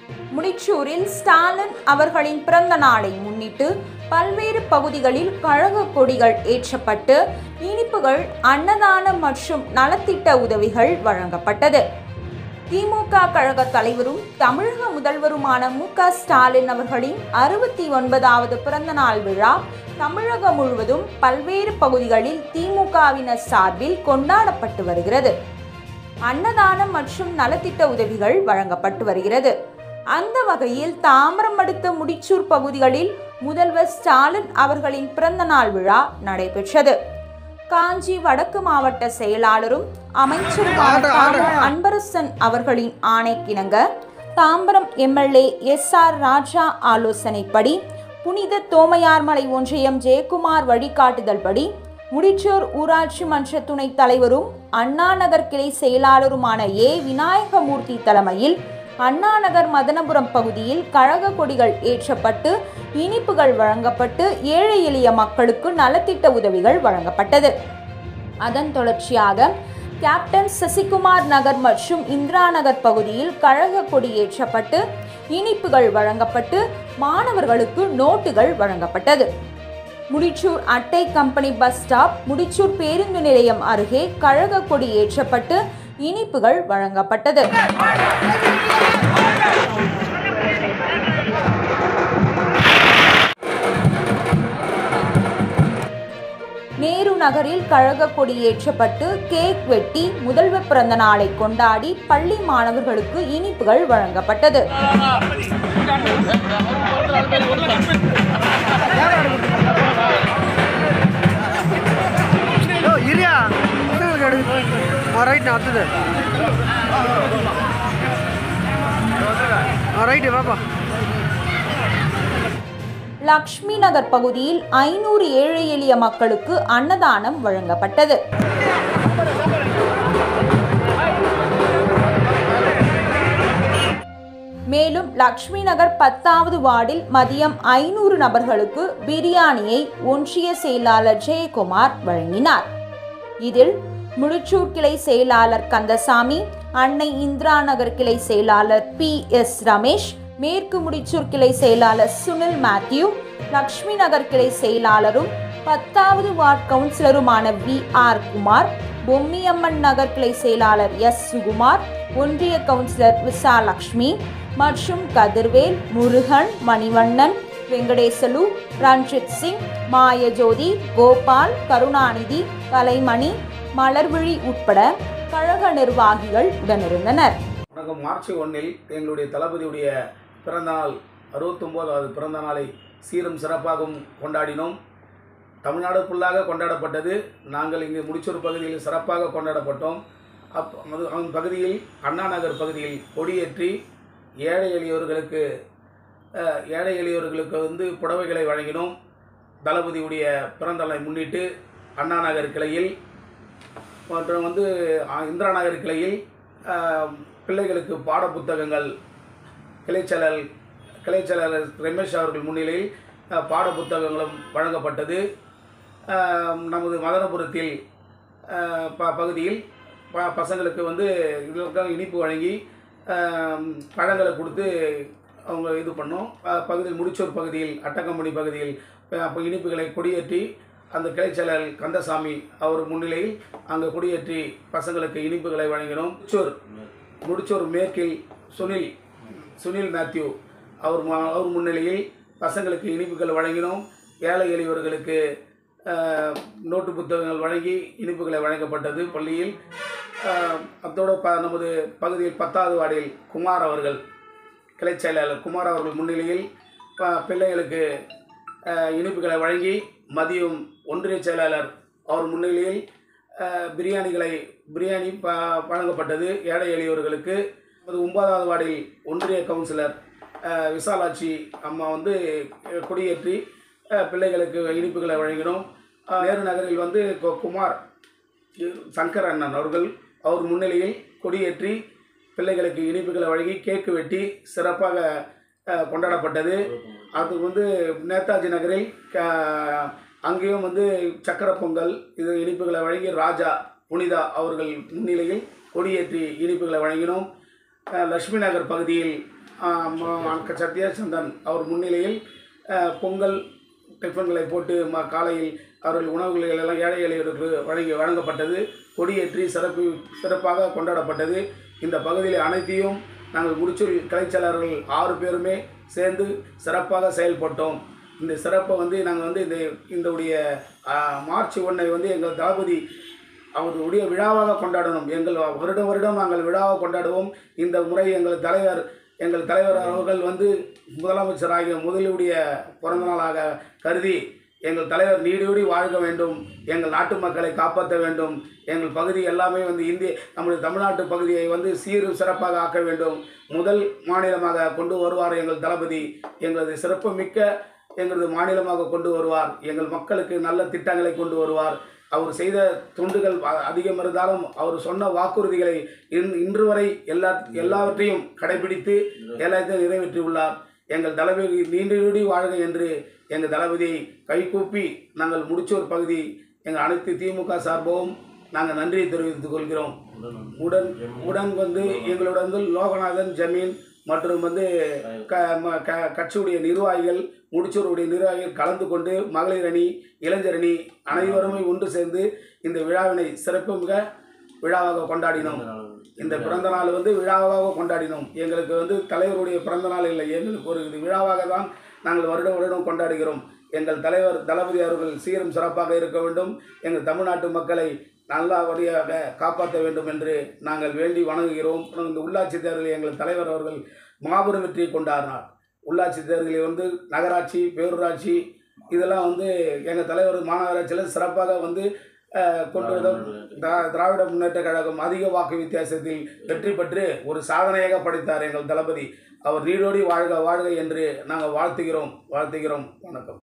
முடிச்சூரில் ஸ்டாலின் அவர்களின் பிறந்த நாளை முன்னிட்டு பல்வேறு பகுதிகளில் கழக கொடிகள் ஏற்றப்பட்டு இனிப்புகள் அன்னதானம் மற்றும் நலத்திட்ட உதவிகள் வழங்கப்பட்டது திமுக கழக தலைவரும் தமிழக முதல்வருமான மு க ஸ்டாலின் அவர்களின் அறுபத்தி ஒன்பதாவது பிறந்தநாள் விழா தமிழகம் முழுவதும் பல்வேறு பகுதிகளில் திமுகவினர் சார்பில் கொண்டாடப்பட்டு வருகிறது அன்னதானம் மற்றும் நலத்திட்ட உதவிகள் வழங்கப்பட்டு வருகிறது அந்த வகையில் தாம்பரம் அடுத்த முடிச்சூர் பகுதிகளில் முதல்வர் ஸ்டாலின் அவர்களின் பிறந்தநாள் விழா நடைபெற்றது காஞ்சி வடக்கு மாவட்ட செயலாளரும் அமைச்சருமான தாமு அன்பரசன் அவர்களின் ஆணைக்கிணங்க Tambaram MLA S R Raja ஆலோசனைப்படி புனித தோமையார்மலை ஒன்றியம் ஜெயக்குமார் வழிகாட்டுதல்படி முடிச்சூர் ஊராட்சி மன்ற துணைத் தலைவரும் அண்ணா நகர் கிளை செயலாளருமான ஏ விநாயகமூர்த்தி தலைமையில் அண்ணா நகர் மதனபுரம் பகுதியில் கழக கொடிகள் ஏற்றப்பட்டு இனிப்புகள் வழங்கப்பட்டு ஏழை எளிய மக்களுக்கு நலத்திட்ட உதவிகள் வழங்கப்பட்டது அதன் தொடர்ச்சியாக கேப்டன் சசிகுமார் நகர் மற்றும் இந்திரா நகர் பகுதியில் கழக கொடி ஏற்றப்பட்டு இனிப்புகள் வழங்கப்பட்டு மாணவர்களுக்கு நோட்டுகள் வழங்கப்பட்டது முடிச்சூர் அட்டை கம்பெனி பஸ் ஸ்டாப் முடிச்சூர் பேருந்து நிலையம் அருகே கழக கொடி ஏற்றப்பட்டு இனிப்புகள் வழங்கப்பட்டது நேரு நகரில் கழக கொடி ஏற்றப்பட்டு கேக் வெட்டி முதல்வர் பிறந்த நாளை கொண்டாடி பள்ளி மாணவர்களுக்கு இனிப்புகள் வழங்கப்பட்டது ஓ இரியா கேடு ஆ ரைட் அடுத்தது ஆ ரைட்டு வாப்பா லக்ஷ்மி நகர் பகுதியில் ஐநூறு ஏழை எளிய மக்களுக்கு அன்னதானம் வழங்கப்பட்டது மேலும் லக்ஷ்மி நகர் பத்தாவது வார்டில் மதியம் ஐநூறு நபர்களுக்கு பிரியாணியை ஒன்றிய செயலாளர் ஜெயக்குமார் வழங்கினார் இதில் முடிச்சூர் கிளை செயலாளர் கந்தசாமி அன்னை இந்திரா நகர் கிளை செயலாளர் பி எஸ் ரமேஷ் மேற்கு முடிச்சூர் கிளை செயலாளர் சுனில் மேத்யூ லக்ஷ்மி நகர் கிளை செயலாளரும் பத்தாவது வார்டு கவுன்சிலருமான வி ஆர் குமார் பொம்மியம்மன் நகர் கிளை செயலாளர் எஸ் சுகுமார் ஒன்றிய கவுன்சிலர் விசாலட்சுமி மற்றும் கதிர்வேல் முருகன் மணிவண்ணன் வெங்கடேசலு ரஞ்சித் சிங் மாயஜோதி கோபால் கருணாநிதி கலைமணி மலர்விழி உட்பட கழக நிர்வாகிகள் உடனிருந்தனர் வணக்கம் மார்ச் ஒன்றில் எங்களுடைய தளபதியுடைய பிறந்தநாள் அறுபத்தொம்போதாவது பிறந்த நாளை சீரும் சிறப்பாகவும் கொண்டாடினோம் தமிழ்நாடு ஃபுல்லாக கொண்டாடப்பட்டது நாங்கள் இங்கு முடிச்சூர் பகுதியில் சிறப்பாக கொண்டாடப்பட்டோம் அப் அது அந்த பகுதியில் அண்ணா நகர் பகுதியில் கொடியேற்றி ஏழை எளியோர்களுக்கு அஹ், ஏழை எளியோர்களுக்கு வந்து புடவைகளை வழங்கினோம் தளபதியுடைய பிறந்தநாளை முன்னிட்டு அண்ணா நகர் கிளையில் மற்றும் வந்து அஹ், இந்திரா நகர் கிளையில் அஹ், பிள்ளைகளுக்கு பாட புத்தகங்கள் கிளைச்செயலர் கிளைச்செயலர் ரமேஷ் அவர்கள் முன்னிலையில் அஹ், பாட புத்தகங்களும் வழங்கப்பட்டது அஹ், நமது மதனபுரத்தில் அஹ், ப பகுதியில் ப பசங்களுக்கு வந்து இதற்காக இனிப்பு வழங்கி அஹ், பழங்களை கொடுத்து அவங்க இது பண்ணோம் அஹ், பகுதியில் முடிச்சூர் பகுதியில் அட்டக்கம்பனி பகுதியில் அஹ், அப்போ இனிப்புகளை கொடியேற்றி அந்த கிளைச்செயலர் கந்தசாமி அவர் முன்னிலையில் அங்கே கொடியேற்றி பசங்களுக்கு இனிப்புகளை வழங்கினோம் முடிச்சூர் முடிச்சூர் மேற்கில் சுனில் சுனில் மேத்யூ அவர் ம- அவர் முன்னிலையில் பசங்களுக்கு இனிப்புகள் வழங்கினோம் ஏழை எளியவர்களுக்கு அஹ், நோட்டு புத்தகங்கள் வழங்கி இனிப்புகளை வழங்கப்பட்டது பள்ளியில் அஹ், அத்தோடு ப நமது பகுதியில் பத்தாவது வார்டில் குமார் அவர்கள் கிளைச் செயலாளர் குமார் அவர்கள் முன்னிலையில் ப- பிள்ளைகளுக்கு அஹ், இனிப்புகளை வழங்கி மதியம் ஒன்றிய செயலாளர் அவர் முன்னிலையில் அஹ், பிரியாணிகளை பிரியாணி ப வழங்கப்பட்டது ஏழை எளியவர்களுக்கு அது ஒன்பதாவது வார்டில் ஒன்றிய கவுன்சிலர் அஹ், விசாலாட்சி அம்மா வந்து அஹ், கொடியேற்றி அஹ், பிள்ளைகளுக்கு இனிப்புகளை வழங்கினோம் அஹ், நேரு நகரில் வந்து கு- குமார் சங்கர் அண்ணன் அவர்கள் அவர் முன்னிலையில் கொடியேற்றி பிள்ளைகளுக்கு இனிப்புகளை வழங்கி கேக்கு வெட்டி சிறப்பாக அஹ், கொண்டாடப்பட்டது அது வந்து நேதாஜி நகரில் க- அங்கேயும் வந்து சக்கரை பொங்கல் இது இனிப்புகளை வழங்கி ராஜா புனிதா அவர்கள் முன்னிலையில் கொடியேற்றி இனிப்புகளை வழங்கினோம் அஹ், லட்சுமி நகர் பகுதியில் சத்யசந்தன் அவர் முன்னிலையில் ஆஹ், பொங்கல் டிஃபன்களை போட்டு ம காலையில் அவர்கள் உணவுகள் எல்லாம் ஏழை எளியவர்களுக்கு வழங்கி வழங்கப்பட்டது கொடியேற்றி சிறப்பு சிறப்பாக கொண்டாடப்பட்டது இந்த பகுதியில் அனைத்தையும் நாங்கள் முடிச்சூர் கலைச்செயலாளர்கள் ஆறு பேருமே சேர்ந்து சிறப்பாக செயல்பட்டோம் இந்த சிறப்பை வந்து நாங்கள் வந்து இந்த இந்த உடைய ஆஹ், மார்ச் ஒன்றை வந்து எங்கள் தளபதி அவருடைய விழாவாக கொண்டாடணும் எங்கள் வருடம் வருடம் நாங்கள் விழாவாக கொண்டாடுவோம் இந்த முறை எங்கள் தலைவர் எங்கள் தலைவர் அவர்கள் வந்து முதலமைச்சராகிய முதலுடைய பிறந்த நாளாக கருதி எங்கள் தலைவர் நீடூடி வாழ்க வேண்டும் எங்கள் நாட்டு மக்களை காப்பாற்ற வேண்டும் எங்கள் பகுதி எல்லாமே வந்து இந்திய நம்முடைய தமிழ்நாட்டு பகுதியை வந்து சீரும் சிறப்பாக ஆக்க வேண்டும் முதல் மாநிலமாக கொண்டு வருவார் எங்கள் தளபதி எங்களது சிறப்பு மிக்க எங்களது மாநிலமாக கொண்டு வருவார் எங்கள் மக்களுக்கு நல்ல திட்டங்களை கொண்டு வருவார் அவர் செய்த தொண்டுகள் அ- அதிகம் இருந்தாலும் அவர் சொன்ன வாக்குறுதிகளை இன் இன்று வரை எல்லா எல்லாவற்றையும் கடைபிடித்து எல்லாத்தையும் நிறைவேற்றியுள்ளார் எங்கள் தளபதி நீண்டீடி வாழ்க என்று எங்கள் தளபதியை கைகூப்பி நாங்கள் முடிச்சூர் பகுதி எங்கள் அனைத்து திமுக சார்பாகவும் நாங்கள் நன்றியை தெரிவித்துக் கொள்கிறோம் உடன் உடன் வந்து எங்களுடன் வந்து லோகநாதன் ஜமீன் மற்றும் வந்து க ம- க கட்சியுடைய நிர்வாகிகள் முடிச்சூருடைய நிர்வாகிகள் கலந்து கொண்டு மகளிர் அணி இளைஞர் அணி அனைவருமே ஒன்று சேர்ந்து இந்த விழாவினை சிறப்புமிக விழாவாக கொண்டாடினோம் இந்த பிறந்த நாள் வந்து விழாவாக கொண்டாடினோம் எங்களுக்கு வந்து தலைவருடைய பிறந்த நாள் இல்லை எங்களுக்கு ஒரு இது விழாவாக தான் நாங்கள் வருடம் வருடம் கொண்டாடுகிறோம் எங்கள் தலைவர் தளபதி அவர்கள் சீரும் சிறப்பாக இருக்க வேண்டும் எங்கள் தமிழ்நாட்டு மக்களை நல்லபடியாக காப்பாற்ற வேண்டும் என்று நாங்கள் வேண்டி வணங்குகிறோம் அப்புறம் இந்த உள்ளாட்சி தேர்தலில் எங்கள் தலைவர் அவர்கள் மாபெரும் வெற்றியை கொண்டாடினார் உள்ளாட்சி தேர்தலில் வந்து நகராட்சி பேரூராட்சி இதெல்லாம் வந்து எங்கள் தலைவர் மாநகராட்சியில் சிறப்பாக வந்து அஹ், கொண்டு வந்த திரா- திராவிட முன்னேற்ற கழகம் அதிக வாக்கு வித்தியாசத்தில் வெற்றி பெற்று ஒரு சாதனையாக படைத்தார் எங்கள் தளபதி அவர் நீடோடி வாழ்க வாழ்க என்று நாங்கள் வாழ்த்துகிறோம் வாழ்த்துகிறோம் வணக்கம்